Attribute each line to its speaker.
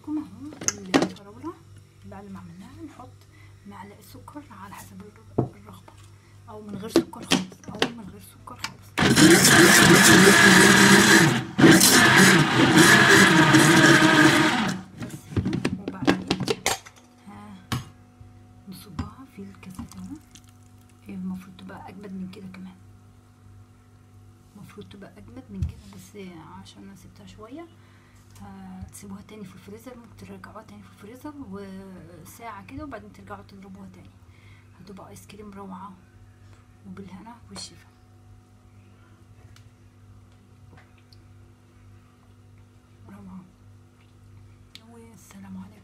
Speaker 1: لكم اهو الفراوله بعد ما عملناها نحط معلقه سكر على حسب الر- الرغبه او من غير سكر خالص او من غير سكر خالص بس كده. وبعدين ها نصبها في الكاسات اهو هي المفروض تبقى اجمد من كده كمان المفروض تبقى اجمد من كده بس عشان انا سبتها شويه هتسيبوها تاني في الفريزر ممكن ترجعوها تاني في الفريزر وساعة كده وبعدين ترجعوا تضربوها تاني هتبقى ايس كريم روعة وبالهنا والشفا روعة والسلام عليكم